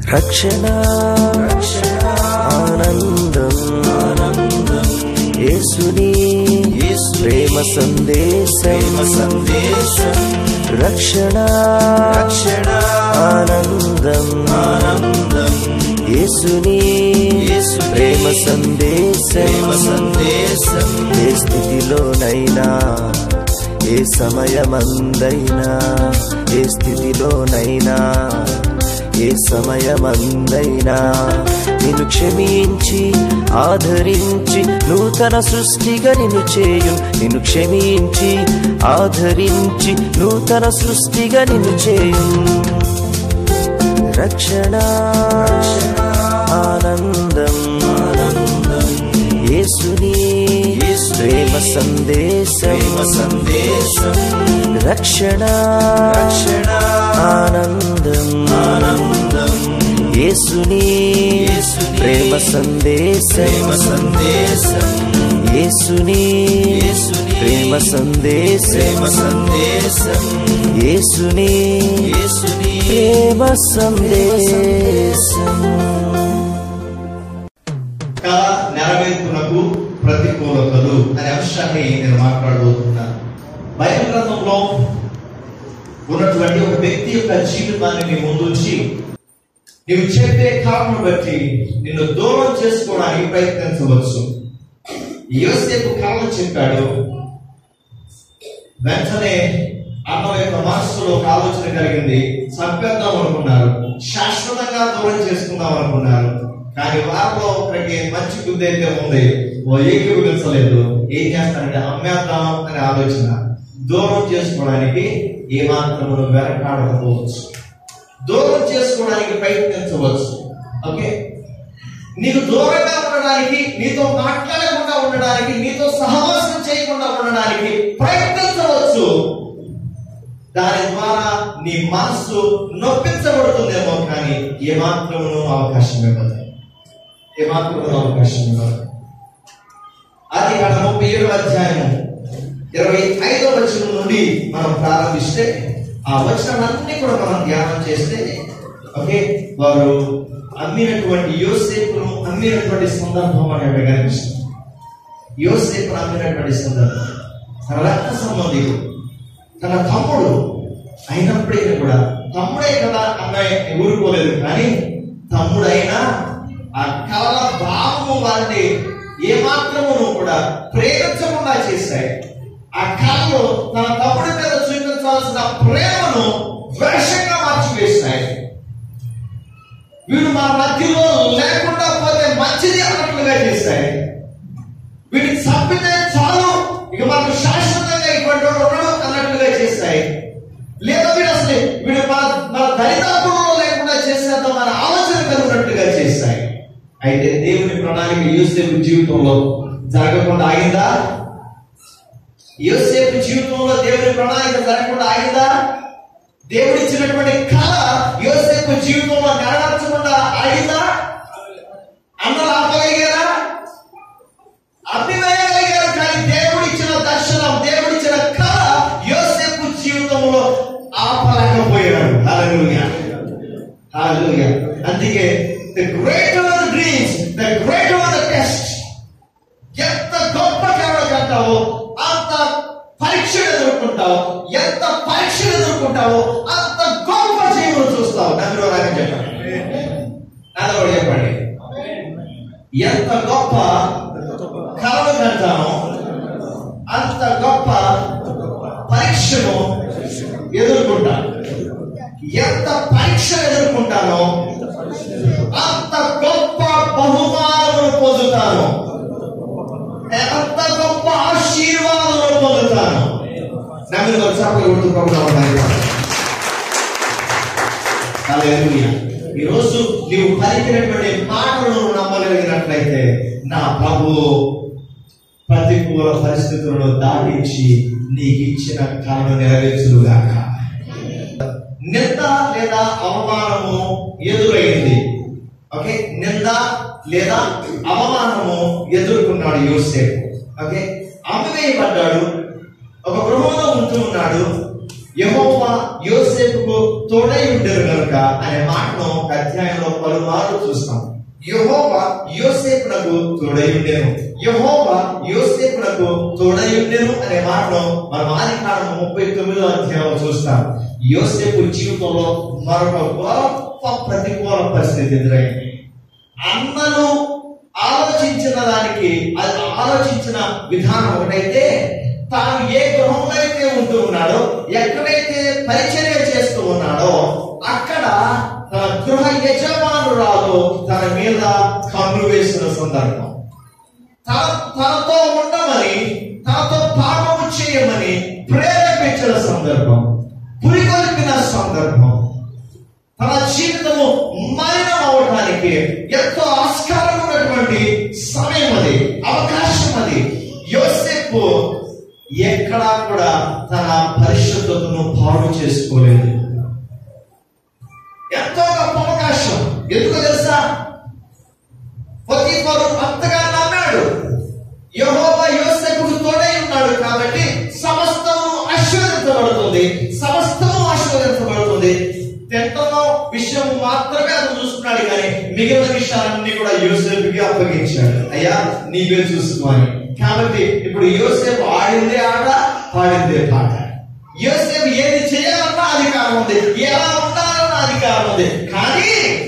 రక్షణ ఆనందం ఆనందం యేసుని ప్రేమ సందేశం సందేశం రక్షణ రక్షణ ఆనందం ఆనందం యేసుని ప్రేమ సందేశం సందేశం ఏ స్థితిలోనైనా ఏ సమయమందైనా ఏ స్థితిలోనైనా ఏ సమయమందైనా నిన్ను క్షమించి ఆదరించి నూతన సృష్టిగా నిన్ను చేయు నిన్ను క్షమించి ఆదరించి నూతన సృష్టిగా నిన్ను చేయు రక్షణ ఆనందం ఆనందం యేసుని ప్రేమ సందేశం సందేశం రక్షణ రక్షణ ఆనందం ఆనందం యేసుని ప్రేమ సందేశం సందేశం యేసుని ప్రేమ సందేశం సందేశం యేసుని ప్రేమ సందేశం కళ నెరవేర్పునకు ప్రతికూలతలు అనే అంశాన్ని నేను మాట్లాడబోతున్నాను బైబిల్ గ్రంథంలో ఉన్నటువంటి ఒక వ్యక్తి యొక్క జీవితాన్ని నీ ముందుంచి నీవు చెప్పే కారణం బట్టి నిన్ను దూరం చేసుకోవడానికి ప్రయత్నించవచ్చు యోసేపు కారణం చెప్పాడు వెంటనే అన్న యొక్క మనస్సులో ఒక ఆలోచన కలిగింది చంపేద్దాం అనుకున్నారు శాశ్వతంగా దూరం చేసుకుందాం అనుకున్నారు కానీ వారిలో ఒకరికి మంచి బుద్ధి అయితే ఉంది ఓ ఏకీభవించలేదు ఏం చేస్తారంటే అమ్మేద్దాం అనే ఆలోచన దూరం చేసుకోవడానికి ఏమాత్రము వెనకాడకపోవచ్చు దూరం చేసుకోవడానికి ప్రయత్నించవచ్చు ఓకే నీకు దూరంగా ఉండడానికి నీతో మాట్లాడకుండా ఉండడానికి నీతో సహవాసం చేయకుండా ఉండడానికి ప్రయత్నించవచ్చు దాని ద్వారా నీ మనస్సు నొప్పించబడుతుందేమో కానీ ఏమాత్రమును అవకాశం ఇవ్వదు ఏమాత్రమును అవకాశం ఇవ్వదు అది కాడ ముప్పై ఏడు అధ్యాయం ఇరవై ఐదో వచనం నుండి మనం ప్రారంభిస్తే ఆ వచనాలన్నీ కూడా మనం ధ్యానం చేస్తే ఓకే వారు అమ్మినటువంటి యోసేపును అమ్మినటువంటి సందర్భం అనేది కనిపిస్తుంది యోసేపును అమ్మినటువంటి సందర్భం తన రక్త సంబంధికుడు తన తమ్ముడు అయినప్పటికీ కూడా తమ్ముడే కదా అన్నయ్య ఊరుకోలేదు కానీ తమ్ముడైనా ఆ కళల భావము వారిని ఏమాత్రమును కూడా ప్రేమించకుండా చేశాయి ఆ కళలు తన తమ్ముడి మీద చూపించాల్సిన ప్రేమను ద్వేషంగా మార్చివేశాయి వీడు మా మధ్యలో లేకుండా పోతే మంచిది అన్నట్లుగా చేశాయి వీడిని చంపితే చాలు ఇక మనకు శాశ్వతంగా ఇటువంటి వాడు ఉండడు అన్నట్లుగా చేశాయి లేదా వీడు అసలు వీడు మన మన దరిదాపుల్లో లేకుండా చేసేద్దాం మన ఆలోచన కలిగినట్టుగా చేశాయి అయితే దేవుని ప్రణాళిక యోసేపు జీవితంలో జరగకుండా ఆగిందా యోసేపు జీవితంలో దేవుని ప్రణాళిక జరగకుండా ఆగిందా దేవుడు ఇచ్చినటువంటి కళ యోసేపు జీవితంలో నెరవేర్చకుండా ఆగిందా అన్నలు ఆపగలిగారా అభివేయగలిగారు కానీ దేవుడు ఇచ్చిన దర్శనం దేవుడు ఇచ్చిన కళ యోసేపు జీవితంలో ఆపలేకపోయాడు హల్లెలూయా హల్లెలూయా అందుకే the greater the dreams the greater the test ఎంత గొప్ప కళలు అంటావో అంత పరీక్షలు ఎదుర్కొంటావు ఎంత పరీక్షలు ఎదుర్కొంటావో అంత గొప్ప జీవులు చూస్తావు నన్ను రాగా చెప్పండి నాతో కూడా చెప్పండి ఎంత గొప్ప కలలు కంటానో అంత గొప్ప పరీక్షను ఎదుర్కొంటా ఎంత పరీక్ష ఎదుర్కొంటానో అంత గొప్ప బహుమానములు పొందుతాను ఎంత గొప్ప ఆశీర్వాదాలు పొందుతాను నమ్మిన వచ్చాపలు కొడుతున్నాను హల్లెలూయా. ఈరోజు నీవు పలికినటువంటి మాటలను నమ్మగలిగినట్లయితే నా ప్రభు ప్రతికూల పరిస్థితులను దాటించి నీకు ఇచ్చిన కళను నెరవేర్చుగాక నింద లేదా అవమానము ఎదురైంది ఓకే నింద లేదా అవమానము ఎదుర్కొన్నాడు యోసేపు ఓకే అమ్మవేయబడ్డాడు ఒక గృహంలో ఉంటూ ఉన్నాడు యెహోవా యోసేపుకు తోడై ఉండేరు కనుక అనే మాటను ఒక అధ్యాయంలో పలుమార్లు చూస్తాం యెహోవా యోసేపునకు తోడై ఉండేను యెహోవా యోసేపునకు తోడై ఉండేను అనే మాటను మనం ఆది కాలం ముప్పై తొమ్మిదో అధ్యాయంలో చూస్తాం యోసేపు జీవితంలో మరొక గొప్ప ప్రతికూల పరిస్థితి ఎదురైంది అన్నలు ఆలోచించిన దానికి అది ఆలోచించిన విధానం ఒకటైతే తాను ఏ గృహంలో అయితే ఉంటూ ఉన్నాడో ఎక్కడైతే పరిచర్య చేస్తూ ఉన్నాడో అక్కడ తన గృహ యజమానురాలు తన మీద కన్ను వేసిన సందర్భం తన తనతో ఉండమని తనతో పాపము చేయమని ప్రేరేపించిన సందర్భం పురికొల్పిన సందర్భం తన జీవితము మలినం అవడానికి ఎంతో ఆస్కారం ఉన్నటువంటి సమయం అది అవకాశం అది యోసేపు ఎక్కడా కూడా తన పరిశుద్ధతను పాడు చేసుకోలేదు ఎంతో గొప్ప అవకాశం ఎందుకు తెలుసా పొతిఫరు అంతగా నమ్మాడు యెహోవా యోసేపుకు తోడై ఉన్నాడు కాబట్టి సమస్తము ఆశీర్వదించబడుతుంది సమస్తము ఆశీర్వదించబడుతుంది తింటలో విషయం మాత్రమే అతను చూస్తున్నాడు కానీ మిగిలిన విషయాలన్నీ కూడా యోసేపుకి అప్పగించాడు అయ్యా నీవే చూసుకోని కాబట్టి ఇప్పుడు యోసేపు ఆడిందే ఆట పాడిందే పాట యోసేపు ఏది చేయాలన్నా అధికారం ఉంది ఎలా ఉండాలన్నా అధికారం ఉంది కానీ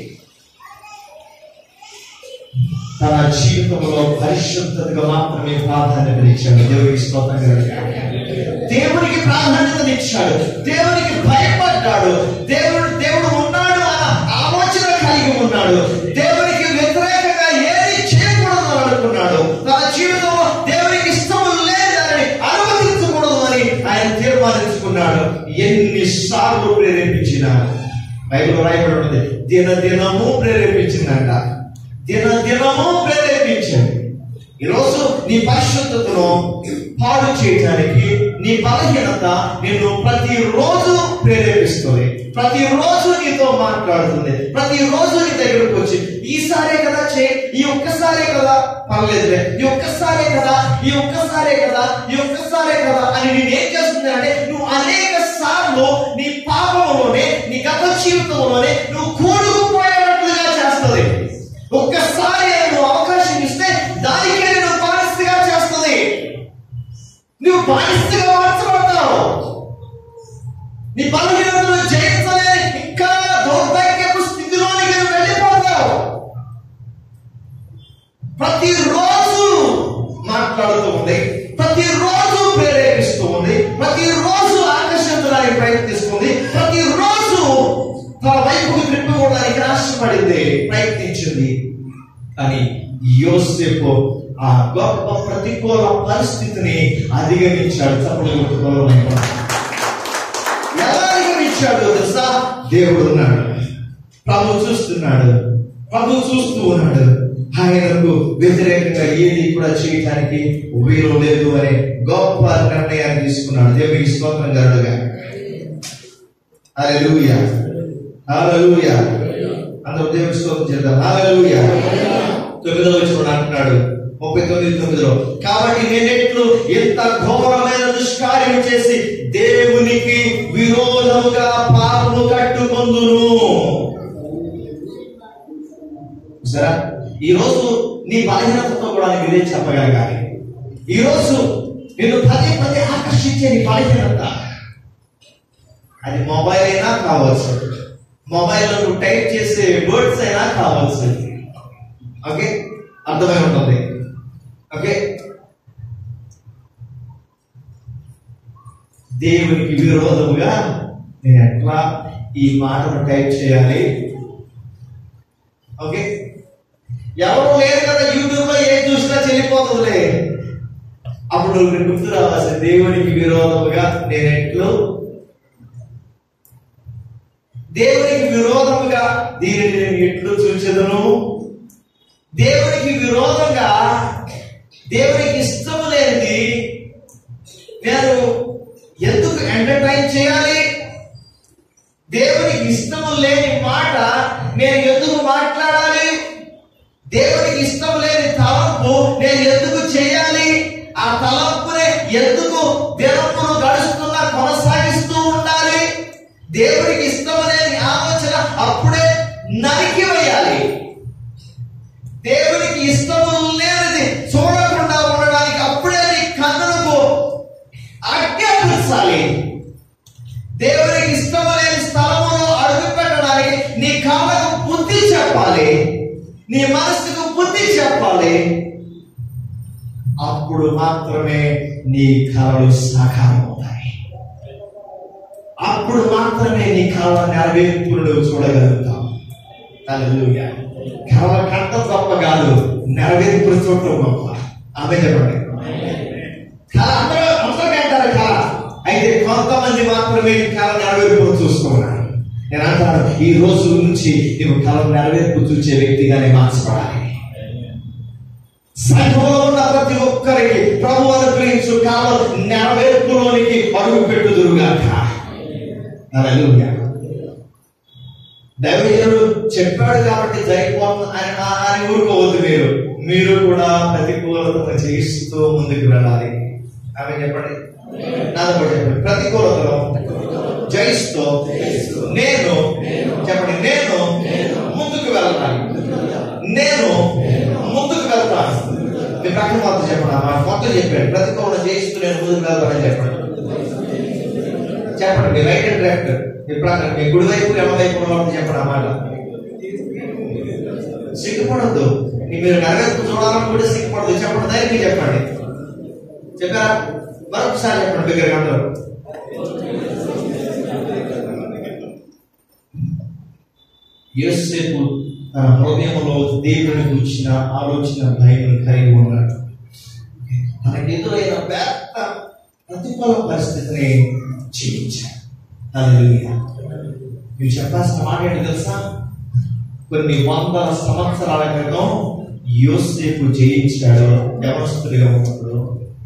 తన జీవితంలో పరిశుద్ధతగా మాత్రమే ప్రాధాన్యత ఇచ్చాడు దేవుడికి స్తోత్రం కలుగుగాక. దేవునికి ప్రాధాన్యత ఇచ్చాడు దేవునికి భయపడ్డాడు దేవుడు దేవుడు ఉన్నాడు అన్న ఆలోచన కలిగి ఉన్నాడు దేవునికి వ్యతిరేకంగా ఏది చేయకూడదు అని అనుకున్నాడు తన జీవితంలో దేవునికి ఇష్టం లేదని అనుమతించకూడదు అని ఆయన తీర్మానించుకున్నాడు ఎన్నిసార్లు ప్రేరేపించినా బైబిల్ రాయబడి ఉంది దిన దినము ప్రేరేపించిందంట దిన దినము ప్రేరేపించింది ఈరోజు నీ పరిశుద్ధతను పాడు చేయడానికి నీ బలహీనత నిన్ను ప్రతిరోజు ప్రేరేపిస్తుంది ప్రతిరోజు నీతో మాట్లాడుతుంది ప్రతిరోజు నీ దగ్గరకు వచ్చి ఈసారే కదా చే ఈ ఒక్కసారే కదా పర్లేదులే ఈ ఒక్కసారే కదా ఈ ఒక్కసారే కదా ఈ ఒక్కసారే కదా అని నేను ఏం చేస్తుంది అంటే నువ్వు అనేక సార్లు నీ పాపంలోనే నీ గత జీవితంలోనే నువ్వు కూడుకుపోయేటట్లుగా చేస్తుంది ఒక్కసారి నువ్వు అవకాశం ఇస్తే దానికే నేను బానిసగా చేస్తుంది నువ్వు బానిసగా మార్చబడతావు నీ బలహీనతను జయించలేని ఇంకా దౌర్భాగ్యపు స్థితిలోనికి నువ్వు వెళ్ళిపోతావు ప్రతిరోజు మాట్లాడుతూ ఉంది ప్రతిరోజు ప్రేరేపిస్తూ ఉంది ప్రతిరోజు ఆకర్షించడానికి ప్రయత్నిస్తుంది ప్రతిరోజు తన వైపుకు తిప్పుకోవడానికి ఆశపడింది ప్రయత్నించింది కానీ యోసేపు ఆ గొప్ప ప్రతికూల పరిస్థితిని అధిగమించాడు తప్పుడు ఎలా అధిగమించాడు తెలుసా దేవుడు ఉన్నాడు ప్రభు చూస్తున్నాడు ప్రభు చూస్తూ ఉన్నాడు ఆయనకు వ్యతిరేకంగా ఏది కూడా చేయడానికి వీలు లేదు అనే గొప్ప నిర్ణయాన్ని తీసుకున్నాడు దేవుడికి స్తోత్రం కలుగుగా హల్లెలూయా హల్లెలూయా అందరూ దేవుడికి స్తోత్రం చేద్దాం హల్లెలూయా తొమ్మిదో వచ్చిన అంటున్నాడు ముప్పై తొమ్మిది తొమ్మిదిలో కాబట్టి నేనెట్లు ఎంత ఘోరమైన దుష్కార్యం చేసి దేవునికి విరోధముగా పాపము కట్టుకొందును సరే ఈ రోజు నీ బలహీనతతో కూడా నీకు ఇదే చెప్పగలగాలి ఈ రోజు నిన్ను పదే పదే ఆకర్షించే నీ బలహీనత అది మొబైల్ అయినా కావచ్చు మొబైల్లో నువ్వు టైప్ చేసే వర్డ్స్ అయినా కావచ్చు ఓకే అర్థమై ఉంటుంది ఓకే దేవునికి విరోధముగా నేను ఎట్లా ఈ మాటను టైప్ చేయాలి ఓకే ఎవరు లేరు కదా యూట్యూబ్ లో ఏం చూసినా చెల్లిపోతుందిలే అప్పుడు నువ్వు గుర్తు రావాల్సి దేవునికి విరోధముగా నేను ఎట్లు దేవునికి విరోధముగా దీనిని నేను ఎట్లు చూచెదను దేవునికి విరోధంగా దేవునికి ఇష్టం లేనిది నేను ఎందుకు ఎంటర్టైన్ చేయాలి దేవునికి ఇష్టము లేని మాట నేను ఎందుకు మాట్లాడాలి దేవునికి ఇష్టం లేని తలంపు నేను ఎందుకు చేయాలి ఆ తలంపునే ఎందుకు దినములు గడుస్తున్నా కొనసాగిస్తూ ఉండాలి నరికి వేయాలి దేవునికి ఇష్టము లేనిది చూడకుండా ఉండడానికి అప్పుడే నీ కన్నులకు ఆజ్ఞాపించాలి దేవునికి ఇష్టం లేని స్థలములో అడుగు పెట్టడానికి నీ కాళ్ళకు బుద్ధి చెప్పాలి నీ మనసుకు బుద్ధి చెప్పాలి అప్పుడు మాత్రమే నీ కళలు సాకారం అవుతాయి అప్పుడు మాత్రమే నీ కళ నెరవేర్పులు చూడగలుగుతాం హల్లెలూయా కళ కంట గొప్ప కాదు నెరవేర్పులు చూడటం గొప్ప ఆమె చెప్పండి కళ అందరూ అందరూ కంటారు కళ అయితే కొంతమంది మాత్రమే కళ నెరవేర్పులు చూస్తున్నారు నేను అంటాను ఈ రోజు నుంచి నువ్వు కళ నెరవేర్పు చూసే వ్యక్తిగానే మార్చబడాలి సంఘంలో ఉన్న ప్రతి ఒక్కరికి ప్రభు అనుగ్రహించు కాలం నెరవేర్పులోనికి అడుగు పెట్టుదురుగాక హల్లెలూయా దైవజనుడు చెప్పాడు కాబట్టి జరిగిపోతుంది అని అని ఊరుకోవద్దు మీరు మీరు కూడా ప్రతికూలతను చేయిస్తూ ముందుకు వెళ్ళాలి ఆమె చెప్పండి నాతో కూడా చెప్పండి ప్రతికూలతను జయిస్తూ నేను చెప్పండి నేను ముందుకు వెళ్తాను నేను ముందుకు వెళ్తాను మీ ప్రక్కన మొత్తం చెప్పండి ఆ మాట మొత్తం చెప్పాడు ప్రతికూలత జయిస్తూ నేను ముందుకు వెళ్తానని చెప్పండి చెప్పండి మీ రైట్ అండ్ లెఫ్ట్ మీ ప్రక్కన మీ కుడి వైపు ఎడమ వైపు ఉన్న వాళ్ళకి చెప్పండి ఆ మాట సిగ్గుపడద్దు మీరు నెరవేర్పు చూడాలని కూడా సిగ్గుపడదు చెప్పండి ధైర్యంగా చెప్పండి చెప్పారా మరొకసారి చెప్పండి దగ్గర అందరూ యోసేపు తన హృదయంలో దేవుని గురించిన ఆలోచన భయం కలిగి ఉన్నాడు తనకు ఎదురైన పెద్ద ప్రతికూల పరిస్థితిని జీవించాడు హల్లెలూయా మీరు చెప్పాల్సిన మాట ఏంటి తెలుసా కొన్ని వందల సంవత్సరాల క్రితం యోసేపు జయించాడు యవనస్తుడిగా ఉన్నప్పుడు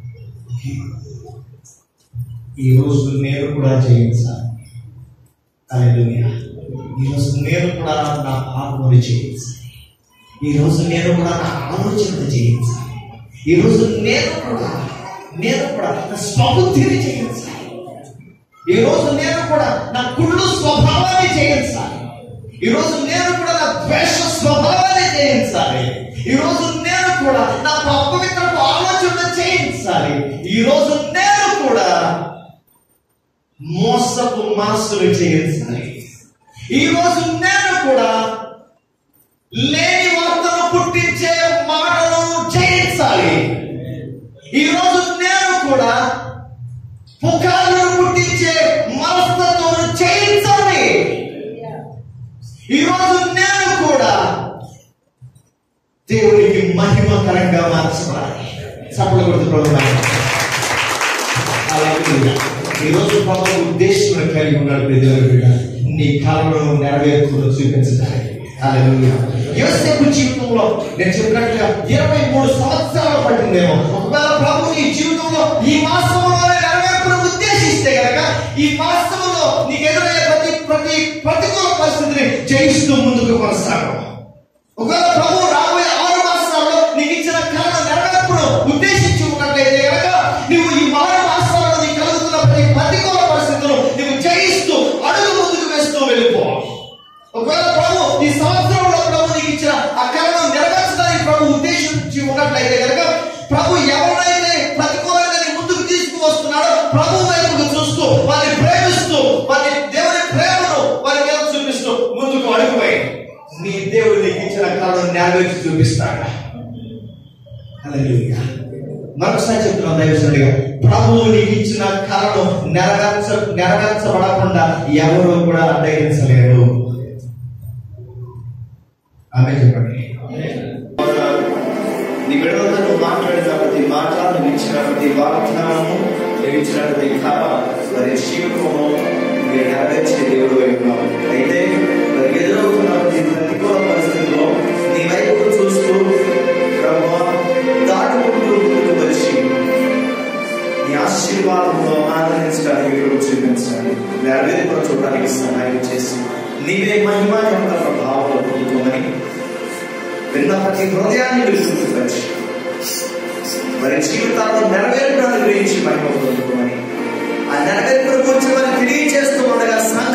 ఈ రోజు నేను కూడా జయించాలి హల్లెలూయా ఈ రోజు నేను కూడా నా ఆత్మని జయించాలి ఈ రోజు నేను కూడా నా ఆలోచనను జయించాలి ఈ రోజు నేను కూడా నేను కూడా నా స్వబుద్ధిని జయించాలి ఈ రోజు నేను కూడా నా కుళ్ళు స్వభావాన్ని జయించాలి ఈ రోజు నేను కూడా నా ద్వేష స్వభావాన్ని జయించాలి ఈ రోజు నేను కూడా నా అపవిత్రపు ఆలోచన జయించాలి ఈ రోజు నేను కూడా మోసపు మనస్సును జయించాలి ఈ రోజు నేను కూడా లేని వార్తను పుట్టించే మాటలు జయించాలి ఈ రోజు నేను కూడా పుకార్లను పుట్టించే మనస్తత్వం జయించాలి ఈ రోజు నేను కూడా దేవునికి మహిమకరంగా మార్చబడాలి చప్పలు కొడుతు ప్రభు హల్లెలూయా. ఈ రోజు ప్రభు ఉద్దేశం కలిగి ఉన్నాడు ప్రియ దేవుని బిడ్డ నీ కాలంలో నెరవేర్పులు చూపించడానికి హల్లెలూయా. యోసేపు జీవితంలో నేను చెప్పినట్లుగా ఇరవై మూడు సంవత్సరాలు పట్టిందేమో ఒకవేళ ప్రభు నీ జీవితంలో ఈ మాసంలోనే నెరవేర్పును ఉద్దేశిస్తే గనక ఈ మాసంలో నీకు ఎదురయ్యే ప్రతి ప్రతి ప్రతికూల పరిస్థితిని జయిస్తూ ముందుకు కొనసాగం ఒకవేళ ప్రభు రాబోయే ఆరు మాసాల్లో నీకు ఇచ్చిన కాలం నెరవేర్పును ఉద్దేశించి ఉన్నట్లయితే కనుక నువ్వు ఈ ఆరు మాసాలలో నీకు కలుగుతున్న ప్రతి ప్రతికూల పరిస్థితులను నువ్వు జయిస్తూ అడుగు ముందుకు వేస్తూ వెళ్ళిపో ఒకవేళ ప్రభు ఈ సంవత్సరంలో ప్రభు నీకు ఇచ్చిన ఆ కళను నెరవేర్చడానికి ప్రభు ఉద్దేశించి ఉన్నట్లయితే కనుక ప్రభు ఎవరైతే ప్రతికూలంగా నీ ముందుకు తీసుకువస్తున్నాడో ప్రభు వైపుకు చూస్తూ వారిని ప్రేమిస్తూ వారి దేవుని ప్రేమను వారి మీద చూపిస్తూ ముందుకు అడుగుపోయి నీ దేవుడు నీకు ఇచ్చిన కళను నెరవేర్చి చూపిస్తాడు హల్లెలూయా. మరొకసారి చెప్తున్నాం దైవజనుడిగా ప్రభువు నీకు ఇచ్చిన కళను నెరవేర్చ నెరవేర్చబడకుండా ఎవరు కూడా అడ్డగించలేరు ఆమె చెప్పండి నీ బిడ్డలతో నువ్వు మాట్లాడిన ప్రతి మాట నువ్వు ఇచ్చిన ప్రతి వాగ్దానము నువ్వు ఇచ్చిన ప్రతి కళ మరి జీవితంలో మీరు నెరవేర్చే దేవుడు అయి ఉన్నావు అయితే మరి ఎదురవుతున్న ప్రతి ప్రతికూల పరిస్థితుల్లో నీ వైపు చూస్తూ ప్రభు దాటుకుంటూ ముందుకు వచ్చి నీ ఆశీర్వాదంలో ఆనందించడానికి మీరు చూపించాలి నెరవేర్పులు చూడడానికి సహాయం చేసి నీవే మహిమ ఎంత ప్రభావంలో పొందుకోమని విన్న ప్రతి హృదయాన్ని విలుసుకొచ్చి మరి జీవితాల్లో నెరవేర్పులను గురించి మహిమ పొందుకోమని ఆ నెరవేర్పుల గురించి మనం తెలియజేస్తూ ఉండగా